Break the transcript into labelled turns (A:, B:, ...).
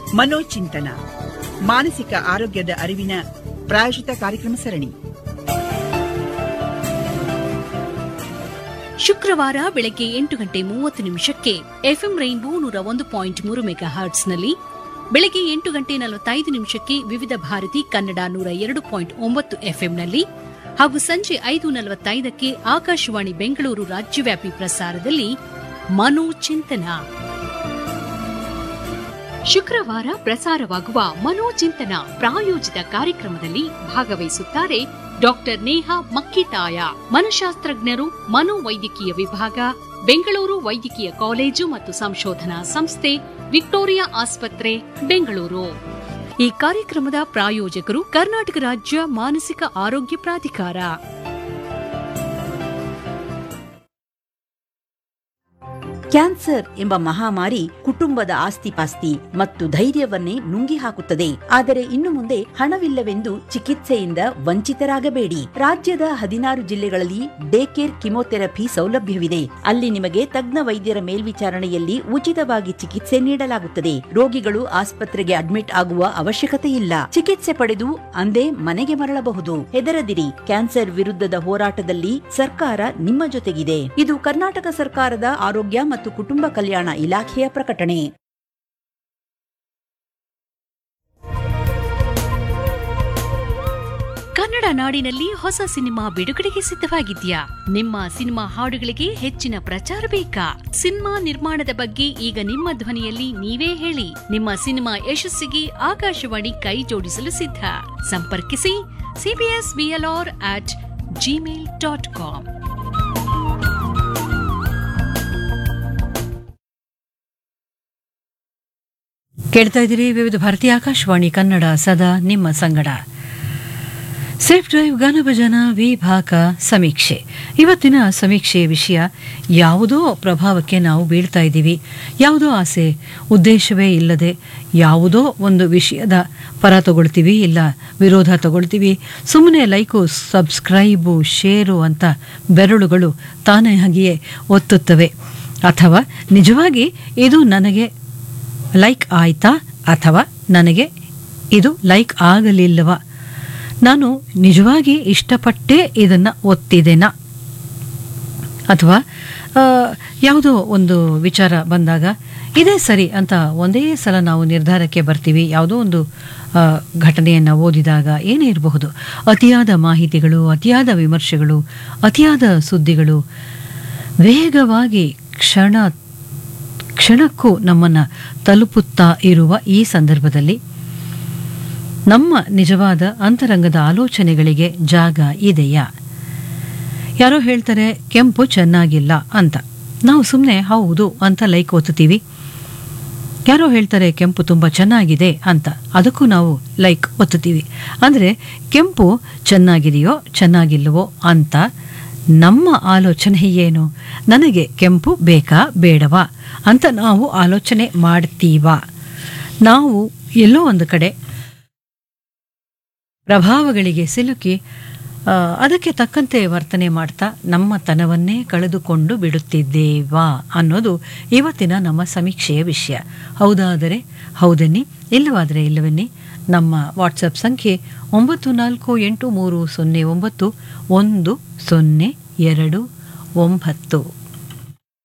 A: ಮನೋಚಿಂತನ ಮಾನಸಿಕ ಆರೋಗ್ಯದ ಅರಿವಿನ ಪ್ರಾಯೋಜಿತ ಕಾರ್ಯಕ್ರಮ ಸರಣಿ
B: ಶುಕ್ರವಾರ ಬೆಳಗ್ಗೆ ಎಂಟು ಗಂಟೆ ಮೂವತ್ತು ನಿಮಿಷಕ್ಕೆ ಎಫ್ಎಂ ರೈನ್ಬೋ ನೂರ ಒಂದು ಪಾಯಿಂಟ್ ಮೂರು ಮೆಗಾ ಹರ್ಟ್ಸ್ನಲ್ಲಿ ಬೆಳಗ್ಗೆ ಎಂಟು ಗಂಟೆ ನಲವತ್ತೈದು ನಿಮಿಷಕ್ಕೆ ವಿವಿಧ ಭಾರತಿ ಕನ್ನಡ ನೂರ ಎರಡು ಪಾಯಿಂಟ್ ಒಂಬತ್ತು ಎಫ್ಎಂನಲ್ಲಿ ಹಾಗೂ ಸಂಜೆ ಐದು ನಲವತ್ತೈದಕ್ಕೆ ಆಕಾಶವಾಣಿ ಬೆಂಗಳೂರು ರಾಜ್ಯವ್ಯಾಪಿ ಪ್ರಸಾರದಲ್ಲಿ ಮನೋಚಿಂತನ ಶುಕ್ರವಾರ ಪ್ರಸಾರವಾಗುವ ಮನೋಚಿಂತನ ಪ್ರಾಯೋಜಿತ ಕಾರ್ಯಕ್ರಮದಲ್ಲಿ ಭಾಗವಹಿಸುತ್ತಾರೆ ಡಾಕ್ಟರ್ ನೇಹಾ ಮಕ್ಕಿತಾಯ ಮನಶಾಸ್ತ್ರಜ್ಞರು ಮನೋವೈದ್ಯಕೀಯ ವಿಭಾಗ ಬೆಂಗಳೂರು ವೈದ್ಯಕೀಯ ಕಾಲೇಜು ಮತ್ತು ಸಂಶೋಧನಾ ಸಂಸ್ಥೆ ವಿಕ್ಟೋರಿಯಾ ಆಸ್ಪತ್ರೆ ಬೆಂಗಳೂರು ಈ ಕಾರ್ಯಕ್ರಮದ ಪ್ರಾಯೋಜಕರು ಕರ್ನಾಟಕ ರಾಜ್ಯ ಮಾನಸಿಕ ಆರೋಗ್ಯ ಪ್ರಾಧಿಕಾರ
C: ಕ್ಯಾನ್ಸರ್ ಎಂಬ ಮಹಾಮಾರಿ ಕುಟುಂಬದ ಆಸ್ತಿಪಾಸ್ತಿ ಮತ್ತು ಧೈರ್ಯವನ್ನೇ ನುಂಗಿ ಹಾಕುತ್ತದೆ ಆದರೆ ಇನ್ನು ಮುಂದೆ ಹಣವಿಲ್ಲವೆಂದು ಚಿಕಿತ್ಸೆಯಿಂದ ವಂಚಿತರಾಗಬೇಡಿ ರಾಜ್ಯದ ಹದಿನಾರು ಜಿಲ್ಲೆಗಳಲ್ಲಿ ಡೇ ಕೇರ್ ಕಿಮೋಥೆರಪಿ ಸೌಲಭ್ಯವಿದೆ ಅಲ್ಲಿ ನಿಮಗೆ ತಜ್ಞ ವೈದ್ಯರ ಮೇಲ್ವಿಚಾರಣೆಯಲ್ಲಿ ಉಚಿತವಾಗಿ ಚಿಕಿತ್ಸೆ ನೀಡಲಾಗುತ್ತದೆ ರೋಗಿಗಳು ಆಸ್ಪತ್ರೆಗೆ ಅಡ್ಮಿಟ್ ಆಗುವ ಅವಶ್ಯಕತೆ ಇಲ್ಲ ಚಿಕಿತ್ಸೆ ಪಡೆದು ಅಂದೇ ಮನೆಗೆ ಮರಳಬಹುದು ಹೆದರದಿರಿ ಕ್ಯಾನ್ಸರ್ ವಿರುದ್ಧದ ಹೋರಾಟದಲ್ಲಿ ಸರ್ಕಾರ ನಿಮ್ಮ ಜೊತೆಗಿದೆ ಇದು ಕರ್ನಾಟಕ ಸರ್ಕಾರದ ಆರೋಗ್ಯ ಮತ್ತು ಕುಟುಂಬ ಕಲ್ಯಾಣ ಇಲಾಖೆಯ ಪ್ರಕಟಣೆ
B: ಕನ್ನಡ ನಾಡಿನಲ್ಲಿ ಹೊಸ ಸಿನಿಮಾ ಬಿಡುಗಡೆಗೆ ಸಿದ್ಧವಾಗಿದ್ಯಾ ನಿಮ್ಮ ಸಿನಿಮಾ ಹಾಡುಗಳಿಗೆ ಹೆಚ್ಚಿನ ಪ್ರಚಾರ ಬೇಕಾ ಸಿನಿಮಾ ನಿರ್ಮಾಣದ ಬಗ್ಗೆ ಈಗ ನಿಮ್ಮ ಧ್ವನಿಯಲ್ಲಿ ನೀವೇ ಹೇಳಿ ನಿಮ್ಮ ಸಿನಿಮಾ ಯಶಸ್ಸಿಗೆ ಆಕಾಶವಾಣಿ ಕೈ ಜೋಡಿಸಲು ಸಿದ್ಧ ಸಂಪರ್ಕಿಸಿ CBS BLR at Gmail dot com
D: ಕೇಳ್ತಾ ಇದ್ದೀರಿ ವಿವಿಧ ಭಾರತೀಯ ಆಕಾಶವಾಣಿ ಕನ್ನಡ ಸದಾ ನಿಮ್ಮ ಸಂಗಡ ಸೇಫ್ ಡ್ರೈವ್ ಗಾನಭಜನ ವಿಭಾಗ ಸಮೀಕ್ಷೆ ಇವತ್ತಿನ ಸಮೀಕ್ಷೆಯ ವಿಷಯ ಯಾವುದೋ ಪ್ರಭಾವಕ್ಕೆ ನಾವು ಬೀಳ್ತಾ ಇದ್ದೀವಿ ಯಾವುದೋ ಆಸೆ ಉದ್ದೇಶವೇ ಇಲ್ಲದೆ ಯಾವುದೋ ಒಂದು ವಿಷಯದ ಪರ ತಗೊಳ್ತೀವಿ ಇಲ್ಲ ವಿರೋಧ ತಗೊಳ್ತೀವಿ ಸುಮ್ಮನೆ ಲೈಕು ಸಬ್ಸ್ಕ್ರೈಬು ಶೇರು ಅಂತ ಬೆರಳುಗಳು ತಾನೇ ಹಾಗೆಯೇ ಒತ್ತುತ್ತವೆ ಅಥವಾ ನಿಜವಾಗಿ ಇದು ನನಗೆ ಲೈಕ್ ಆಯ್ತಾ ಅಥವಾ ನನಗೆ ಇದು ಲೈಕ್ ಆಗಲಿಲ್ಲವ ನಾನು ನಿಜವಾಗಿ ಇಷ್ಟಪಟ್ಟೇ ಇದನ್ನು ಒತ್ತಿದೆನಾ ಅಥವಾ ಆ, ಯಾವುದೋ ಒಂದು ವಿಚಾರ ಬಂದಾಗ ಇದೇ ಸರಿ ಅಂತ ಒಂದೇ ಸಲ ನಾವು ನಿರ್ಧಾರಕ್ಕೆ ಬರ್ತೀವಿ ಯಾವುದೋ ಒಂದು ಆ, ಘಟನೆಯನ್ನು ಓದಿದಾಗ ಏನೇ ಇರಬಹುದು ಅತಿಯಾದ ಮಾಹಿತಿಗಳು ಅತಿಯಾದ ವಿಮರ್ಶೆಗಳು ಅತಿಯಾದ ಸುದ್ದಿಗಳು ವೇಗವಾಗಿ ಕ್ಷಣ ಕ್ಷಣಕ್ಕೂ ನಮ್ಮನ್ನು ತಲುಪುತ್ತಾ ಇರುವ ಈ ಸಂದರ್ಭದಲ್ಲಿ ನಮ್ಮ ನಿಜವಾದ ಅಂತರಂಗದ ಆಲೋಚನೆಗಳಿಗೆ ಜಾಗ ಇದೆಯಾ ಯಾರೋ ಹೇಳ್ತಾರೆ ಕೆಂಪು ಚೆನ್ನಾಗಿಲ್ಲ ಅಂತ ನಾವು ಸುಮ್ಮನೆ ಹೌದು ಅಂತ ಲೈಕ್ ಒತ್ತುತ್ತೀವಿ ಯಾರೋ ಹೇಳ್ತಾರೆ ಕೆಂಪು ತುಂಬ ಚೆನ್ನಾಗಿದೆ ಅಂತ ಅದಕ್ಕೂ ನಾವು ಲೈಕ್ ಒತ್ತುತ್ತೀವಿ ಅಂದರೆ ಕೆಂಪು ಚೆನ್ನಾಗಿದೆಯೋ ಚೆನ್ನಾಗಿಲ್ಲವೋ ಅಂತ ನಮ್ಮ ಆಲೋಚನೆ ಏನು ನನಗೆ ಕೆಂಪು ಬೇಕಾ ಬೇಡವಾ ಅಂತ ನಾವು ಆಲೋಚನೆ ಮಾಡ್ತೀವಾ ನಾವು ಎಲ್ಲೋ ಒಂದು ಕಡೆ ಪ್ರಭಾವಗಳಿಗೆ ಸಿಲುಕಿ ಆ, ಅದಕ್ಕೆ ತಕ್ಕಂತೆ ವರ್ತನೆ ಮಾಡ್ತಾ ನಮ್ಮ ತನವನ್ನೇ ಕಳೆದುಕೊಂಡು ಬಿಡುತ್ತಿದ್ದೇವಾ ಅನ್ನೋದು ಇವತ್ತಿನ ನಮ್ಮ ಸಮೀಕ್ಷೆಯ ವಿಷಯ ಹೌದಾದರೆ ಹೌದೆನ್ನಿ ಇಲ್ಲವಾದರೆ ಇಲ್ಲವೆನ್ನಿ ನಮ್ಮ ವಾಟ್ಸಪ್ ಸಂಖ್ಯೆ ಒಂಬತ್ತು ನಾಲ್ಕು ಎಂಟು ಮೂರು ಸೊನ್ನೆ ಒಂಬತ್ತು ಒಂದು ಸೊನ್ನೆ ಎರಡು ಒಂಬತ್ತು